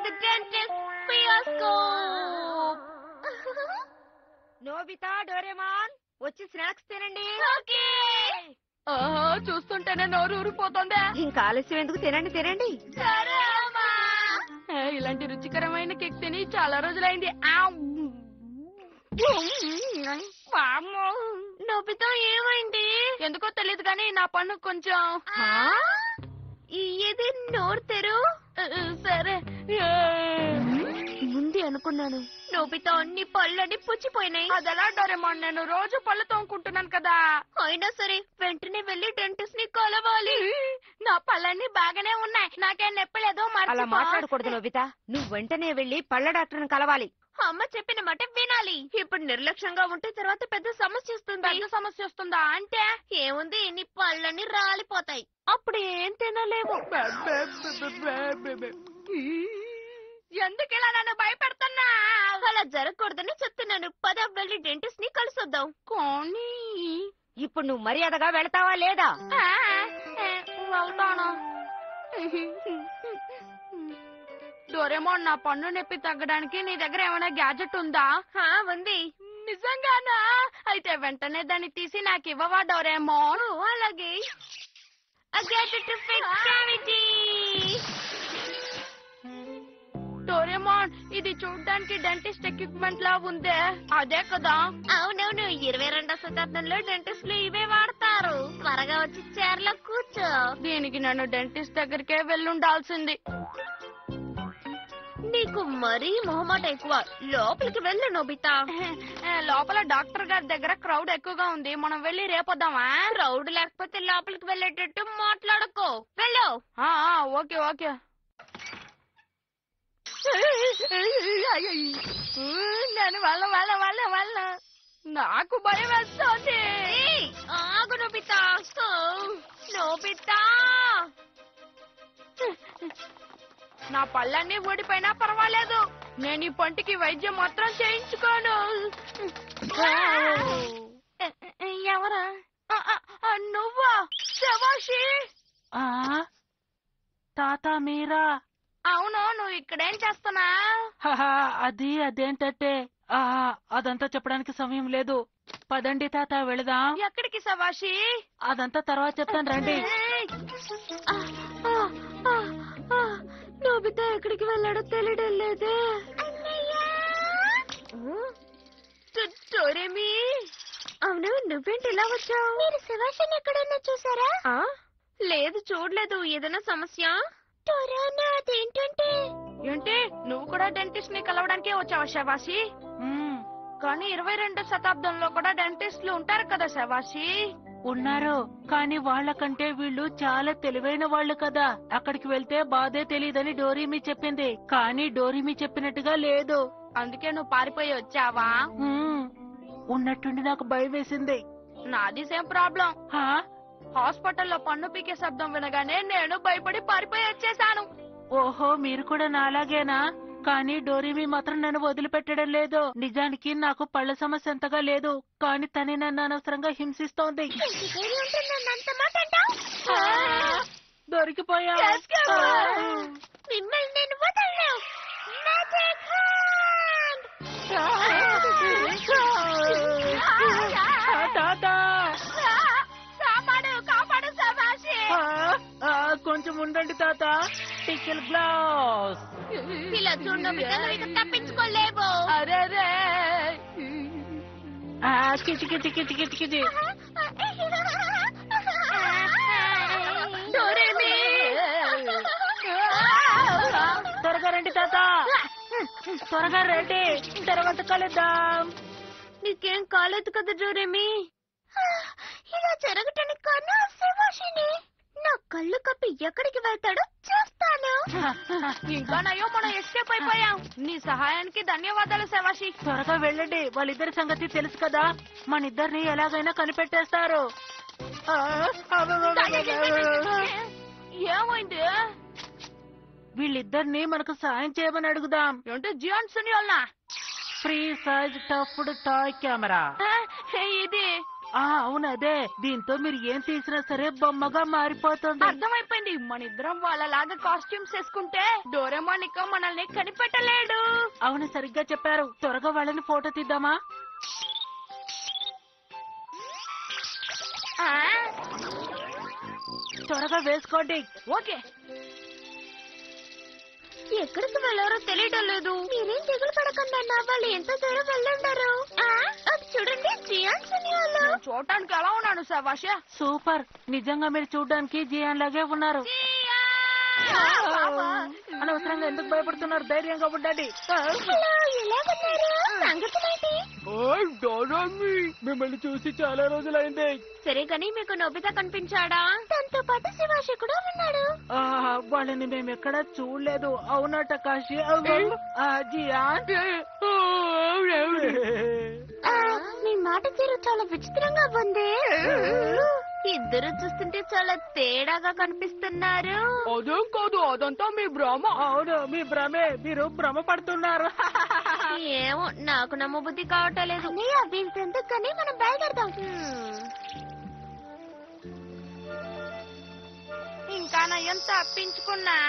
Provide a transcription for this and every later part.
The dentist పియోస్కోప్ Nobita Doraemon వచ్చి snacks తినండి ఓకే ఆహా, చూస్తుంటేనే నోరు ఊరిపోతుందే ఇంకా ఆలస్యం ఎందుకు తినండి తినండి సరే అమ్మా ఏ, ఇలాంటి రుచికరమైన కేక్ తిని చాలా రోజులైంది ఆవ్. వామ్మో. నొబితో ఏమైంది ఎందుకో తెలియదు కానీ నా పన్ను కొంచెం ఆ? ఇది నోరు తెరు ఆ, సరే ఏ, ముందే అనుకున్నాను నోబితో అన్ని పళ్ళని పుచ్చిపోయినాయి అదెలా డోరేమోన్ నేను రోజు పళ్ళు తోముకుంటున్నాను కదా అయినా సరే వెంటనే వెళ్ళి డెంటిస్ట్ ని కలవాలి నా పళ్ళన్నీ బాగానే ఉన్నాయి నాకేం నొప్పలేదు అలా మర్చిపో. మాట్లాడకూడదు నోబితా నువ్వు వెంటనే వెళ్ళి పళ్ళ డాక్టర్ని కలవాలి అమ్మ చెప్పిన మాట వినాలి ఇప్పుడు నిర్లక్ష్యంగా ఉంటే తర్వాత పెద్ద సమస్య వస్తుంది పెద్ద సమస్య వస్తుందా అంటే ఏముంది నీ పళ్ళని రాలిపోతాయి అప్పుడు ఏం తినలేము ఎందుకు ఇలా నన్ను భయపెడుతున్నా అలా జరగకూడదని చెప్తున్నాను పద వెళ్ళి డెంటిస్ట్ ని కలిసొద్దాం కానీ ఇప్పుడు నువ్వు మర్యాదగా వెళతావా లేదా ఆ, ఏ, వెళ్తాను డోరేమోన్ నా పన్ను నొప్పి తగ్గడానికి నీ దగ్గర ఏమైనా గ్యాజెట్ ఉందా హా ఉంది నిజంగానా అయితే వెంటనే దాన్ని తీసి నాకు ఇవ్వవా డోరేమోన్ ఓ, అలాగే I get it to fix cavity. Doraemon ఇది చూడ్డానికి డెంటిస్ట్ ఎక్విప్మెంట్ లా ఉందే అదే కదా అవునవును ఇరవై రెండో శతాబ్దంలో డెంటిస్టులు ఇవే వాడతారు త్వరగా వచ్చి చైర్లో కూర్చో దీనికి నన్ను డెంటిస్ట్ దగ్గరికే వెళ్ళుండాల్సింది నీకు మరీ మొహమాట ఎక్కువ లోపలికి వెళ్ళు నోబితా ఏ, లోపల డాక్టర్ గారి దగ్గర క్రౌడ్ ఎక్కువగా ఉంది మనం వెళ్ళి రేపొద్దామా క్రౌడ్ లేకపోతే లోపలికి వెళ్ళేటట్టు మాట్లాడుకో వెళ్ళు ఆ, ఆ, ఓకే ఓకే నేను వాళ్ళ వాళ్ళ వాళ్ళ వాళ్ళ నాకు భయం వేస్తుంది ఏయ్, ఆగు నోబితా ఓ, నోబితా నా పళ్ళన్నీ ఊడిపోయినా పర్వాలేదు నేను ఈ పంటికి వైద్యం మాత్రం చేయించుకోను ఎ- ఎ- ఎవరా ఆ, ఆ, ఆ, నువ్వా శవాషి ఆ తాత మీరా అవును నువ్వు ఇక్కడేం చేస్తున్నా హహా, అది అదేంటంటే ఆ అదంతా చెప్పడానికి సమయం లేదు పదండి తాత వెళదాం ఎక్కడికి శవాషి అదంతా తర్వాత చెప్తాను రండి ఏయ్, ఆ, ఆ, ఆ, ఆ, నోబితా ఎక్కడికి వెళ్ళాడో తెలియడం లేదే డోరేమి అవును నువ్వేంటి ఇలా వచ్చావు మీరు శివాషిని ఎక్కడన్నా చూసారా లేదు చూడలేదు ఏదైనా సమస్య అదేంటంటే ఏంటి నువ్వు కూడా డెంటిస్ట్ ని కలవడానికే వచ్చావా శవాషి మ్మ్, కానీ ఇరవై రెండో శతాబ్దంలో కూడా డెంటిస్టులు ఉంటారు కదా శవాషి ఉన్నారు కానీ వాళ్ళకంటే వీళ్ళు చాలా తెలివైన వాళ్ళు కదా అక్కడికి వెళ్తే బాధే తెలియదని డోరీమి చెప్పింది కానీ డోరీమి చెప్పినట్టుగా లేదు అందుకే నువ్వు పారిపోయి వచ్చావా మ్మ్, ఉన్నట్టుండి నాకు భయం వేసింది నాది సేమ్ ప్రాబ్లం హా హాస్పిటల్లో పన్ను పీకే శబ్దం వినగానే నేను భయపడి పారిపోయి వచ్చేసాను ఓహో మీరు కూడా నాలాగేనా కానీ డోరీమి మాత్రం నన్ను వదిలిపెట్టడం లేదు నిజానికి నాకు పళ్ళ సమస్య అంతగా లేదు కానీ తనే నన్ను అనవసరంగా హింసిస్తోంది అంత మాట అంటావ్? దొరికిపోయా చేసుకెళ్ళు. మిమ్మల్ని నేను వదలను Magic hand! తాత కాపాడు కాపాడు శవాషి ఆ, ఆ, కొంచెం ఉండండి తాత టికెల్ గ్లాస్ ఇలా చూడు నోబితా, నువ్వు ఇక తప్పించుకోలేవు అరే రే ఆ, కిచి కిచి కిచి కిచి కిచి డోరేమి త్వరగా రండి తాత త్వరగా రండి తర్వాత కలుద్దాం నీకేం కాలేదు కదా డోరేమి ఇలా జరగటానికి కారణం శివాషిని నా కళ్ళు కప్పి ఎక్కడికి వెళ్తాడో చూస్తాను ఇంకా నయ్యో మనం ఎస్కేప్ అయిపోయాం నీ సహాయానికి ధన్యవాదాలు శవాషి త్వరగా వెళ్ళండి వాళ్ళిద్దరి సంగతి తెలుసు కదా మన ఇద్దరిని ఎలాగైనా కనిపెట్టేస్తారు ఆ, ఏమైంది వీళ్ళిద్దరిని మనకు సాయం చేయమని అడుగుదాం ఏంటి జియాన్ సునియోల్నా free size tufted toy camera ఇది ఆ అవును అదే దీంతో మీరు ఏం తీసినా సరే బొమ్మగా మారిపోతుంది అర్థమైపోయింది మన ఇద్దరం వాళ్ళలాగా కాస్ట్యూమ్స్ వేసుకుంటే డోరేమాన్ ఇక మనల్ని కనిపెట్టలేడు అవును సరిగ్గా చెప్పారు త్వరగా వాళ్ళని ఫోటో తీద్దామా ఆ, త్వరగా వేసుకోండి ఓకే ఎక్కడికి వెళ్ళారో తెలియటం లేదు మీరేం దిగులు పడకండి అన్న వాళ్ళు ఎంత దూరం వెళ్ళుండరు ఆ, అది చూడండి జియాన్ సినిమాలో చూడటానికి ఎలా ఉన్నాను సభాష సూపర్ నిజంగా మీరు చూడడానికి జియాన్ లాగే ఉన్నారు అనవసరంగా ఎందుకు భయపడుతున్నారు ధైర్యంగా ఉండండి హలో ఎలా ఉన్నారు సంగతులేంటి మిమ్మల్ని చూసి చాలా రోజులైంది సరే కానీ మీకు నొబిత కనిపించాడా తనతో పాటు శివాషి కూడా ఉన్నాడు ఆ, వాళ్ళని మేము ఎక్కడా చూడలేదు అవునట కాశీ ఆ, జియాన్ ఆ, మీ మాట తీరు చాలా విచిత్రంగా ఉంది ఇద్దరు చూస్తుంటే చాలా తేడాగా కనిపిస్తున్నారు అదేం కాదు అదంతా మీ భ్రమ అవును మీ భ్రమే మీరు భ్రమ పడుతున్నారు ఏమో నాకు నమ్మబుద్ధి కావటం లేదు వీళ్ళెందుకు కానీ మనం బయలుదేరదాం ఇంకా నయ్యం తప్పించుకున్నా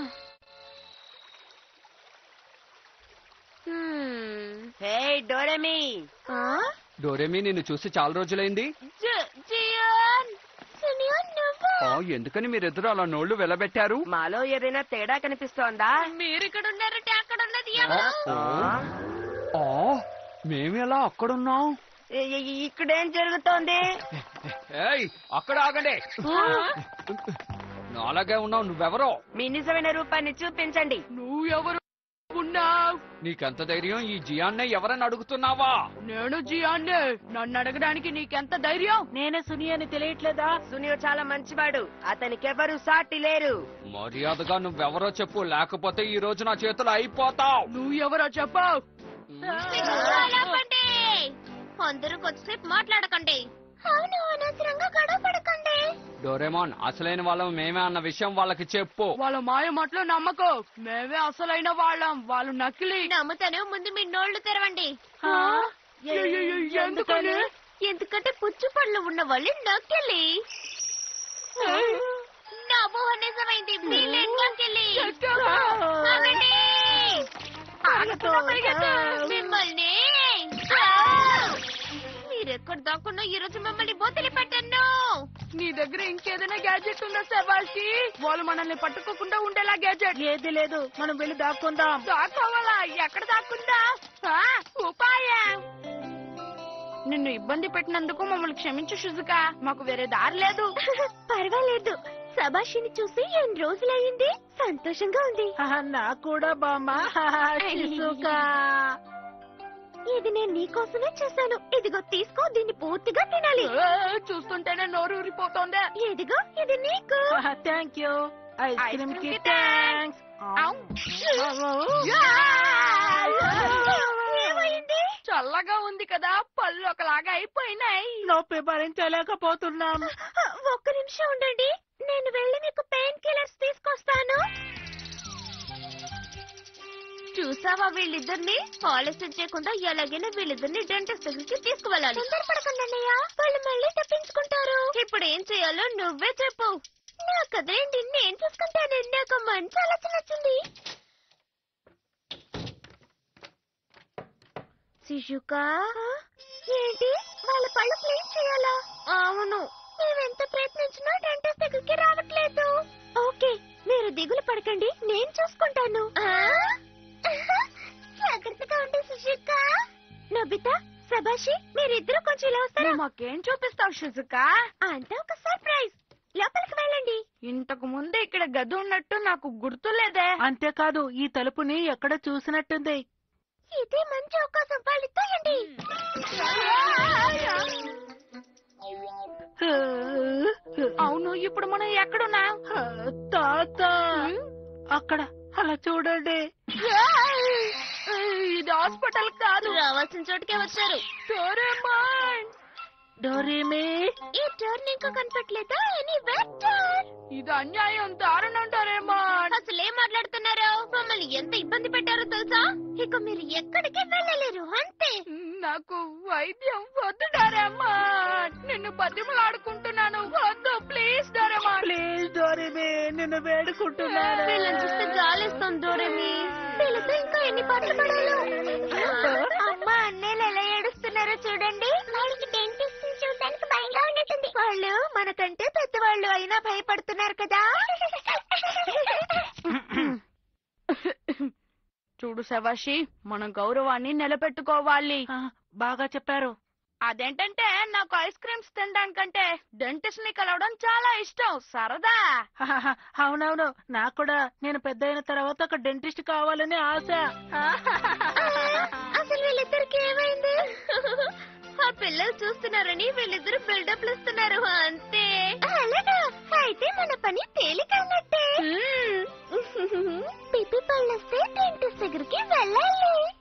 హ్మ్. హే డోరెమి ఆ? డోరేమి నిన్ను చూసి చాలా రోజులైంది జి- జియాన్ సినియర్ నువ్వు ఆ, ఎందుకని మీరిద్దరు అలా నోళ్లు వెలబెట్టారు మాలో ఏదైనా తేడా కనిపిస్తోందా మీరు ఇక్కడ ఉన్నారంటే అక్కడ ఉన్నది ఆ, ఎవరు ఓ. ఆ, మేమెలా అక్కడున్నాం ఇ- ఇ- ఇక్కడేం జరుగుతోంది ఏయ్ అక్కడ ఆగండి నాలాగే ఉన్నావు నువ్వెవరో మీ నిజమైన రూపాన్ని చూపించండి నువ్వు ఎవరు ఉన్నావు నీకెంత ధైర్యం ఈ జియాన్నే ఎవరని అడుగుతున్నావా నేను జియాన్నే నన్ను అడగడానికి నీకెంత ధైర్యం నేనే సుని అని తెలియట్లేదా సునీల్ చాలా మంచివాడు అతనికెవరు సాటి లేరు మర్యాదగా నువ్వెవరో చెప్పు లేకపోతే ఈ రోజు నా చేతులు అయిపోతావు నువ్వు ఎవరో చెప్పావు ఆపండి. అందరూ కొద్దిసేపు మాట్లాడకండి అవును అనవసరంగా గొడవ పడకండి డోరేమాన్ అసలైన వాళ్ళం మేమే అన్న విషయం వాళ్ళకి చెప్పు వాళ్ళ మాయ మాటలు నమ్మకం మేమే అసలైన వాళ్ళం వాళ్ళు నకిలీ నమ్ముతాను ముందు మీ నోళ్లు తెరవండి ఎ- ఎ- ఎ- ఎందుకని ఎందుకంటే పుచ్చు పళ్ళు ఉన్న వాళ్ళు నక్కెళ్ళి నా ఊహ నిజమైంది మీరే నక్కెళ్ళి ఆగండి. ఆగుతున్నా పరిగెత్తు. మిమ్మల్ని మీరెక్కడ దాక్కున్నా ఈ రోజు మిమ్మల్ని బొత్తిలి పెట్టను నీ దగ్గర ఇంకేదైనా గ్యాజెట్ ఉందా సెబాస్టి వాళ్ళు మనల్ని పట్టుకోకుండా ఉండేలా గ్యాజెట్ ఏది లేదు మనం వెళ్ళి దాక్కుందాం దాక్కోవాలా ఎక్కడ దాక్కుందా ఆ, ఉపాయం నిన్ను ఇబ్బంది పెట్టినందుకు మమ్మల్ని క్షమించు షుజుక మాకు వేరే దారి లేదు పర్వాలేదు సభాషిని చూసి ఎన్ని రోజులయ్యింది సంతోషంగా ఉంది ఆహా, నాకు కూడా బామ్మ చిసుకా. ఇది నేను నీకోసమే చేశాను ఇదిగో తీసుకో దీన్ని పూర్తిగా తినాలి ఏ, చూస్తుంటేనే నోరు ఊరిపోతోంది ఇదిగో ఇది నీకు ఆహా, thank you ice ice cream కి క్రీమ్ కి థ్యాంక్స్ ఏమైంది చల్లగా ఉంది కదా పళ్ళు ఒకలాగా అయిపోయినాయి నొప్పి భరించలేకపోతున్నాం ఒక్క నిమిషం ఉండండి నేను వెళ్ళి మీకు పెయిన్ కిల్లర్స్ తీసుకొస్తాను చూసావా వీళ్ళిద్దరిని ఆలస్యం చేయకుండా ఎలాగైనా వీళ్ళిద్దరిని డెంటిస్ట్ దగ్గరికి తీసుకువెళ్ళాలి తొందరపడకండి అన్నయ్య వాళ్ళు మళ్ళీ తప్పించుకుంటారు ఇప్పుడు ఏం చేయాలో నువ్వే చెప్పు నాకు అదేంటి నేను చూసుకుంటాను నాకు మంచి ఆలోచన వచ్చింది శిశుకా ఏంటి వాళ్ళ పళ్ళు క్లీన్ చేయాలా అవును మేమెంత ప్రయత్నించినా డెంటిస్ట్ దగ్గరికి రావట్లేదు ఓకే మీరు దిగులు పడకండి నేను చూసుకుంటాను జాగ్రత్తగా ఉండు సుషిక నొబిత సబాషి మీరిద్దరూ కొంచెం ఇలా వస్తారా నువ్వు మాకేం చూపిస్తావు షుజుక అంటే ఒక సర్ప్రైజ్ లోపలికి వెళ్ళండి ఇంతకు ముందు ఇక్కడ గది ఉన్నట్టు నాకు గుర్తులేదే అంతేకాదు ఈ తలుపుని ఎక్కడ చూసినట్టుంది ఇదే మంచి అవకాశం వాళ్ళు తోయండి అవును ఇప్పుడు మనం ఎక్కడున్నా తాత అక్కడ అలా చూడండి ఇది హాస్పిటల్ కాదు రావాల్సిన చోటుకే వచ్చారు డోరేమాన్ డోరేమి ఈ టర్న్ ఇంకా కనపట్లేదా ఎనీ వెక్టర్ ఇది అన్యాయం దారుణం డోరేమాన్ అసలు ఏం మాట్లాడుతున్నారో మమ్మల్ని ఎంత ఇబ్బంది పెట్టారో తెలుసా ఇక మీరు ఎక్కడికి వెళ్ళలేరు అంతే మ్మ్. నాకు వైద్యం వద్దు డోరేమా నిన్ను బతిమలాడుకుంటున్నాను వద్దు ప్లీజ్ డోరేమా ప్లీజ్ డోరేమి నిన్ను వేడుకుంటున్నాను వీళ్ళని చూస్తే జాలేస్తుంది డోరేమి వీళ్ళతో ఇంకా ఎన్ని పాటలు పడాలో అమ్మ అన్నయ్యలు ఎలా ఏడుస్తున్నారో చూడండి వాళ్ళకి డెంటిస్ట్ చూడడానికి భయంగా ఉన్నట్టుంది వాళ్ళు మనకంటే పెద్దవాళ్ళు అయినా భయపడుతున్నారు కదా చూడు శవాషి మన గౌరవాన్ని నిలబెట్టుకోవాలి ఆ, బాగా చెప్పారు అదేంటంటే నాకు ఐస్ క్రీమ్స్ తినడానికంటే డెంటిస్ట్ ని కలవడం చాలా ఇష్టం సరదా హహహ, అవునవును నాకు కూడా నేను పెద్ద అయిన తర్వాత ఒక డెంటిస్ట్ కావాలని ఆశ అసలు వీళ్ళిద్దరికి ఏమైంది ఆ పిల్లలు చూస్తున్నారని వీళ్ళిద్దరు బిల్డప్లు ఇస్తున్నారు అంతే అలాగా అయితే మన పని తేలికన్నట్టే పిపి పళ్ళొస్తే డెంటిస్ట్ దగ్గరికి వెళ్ళాలి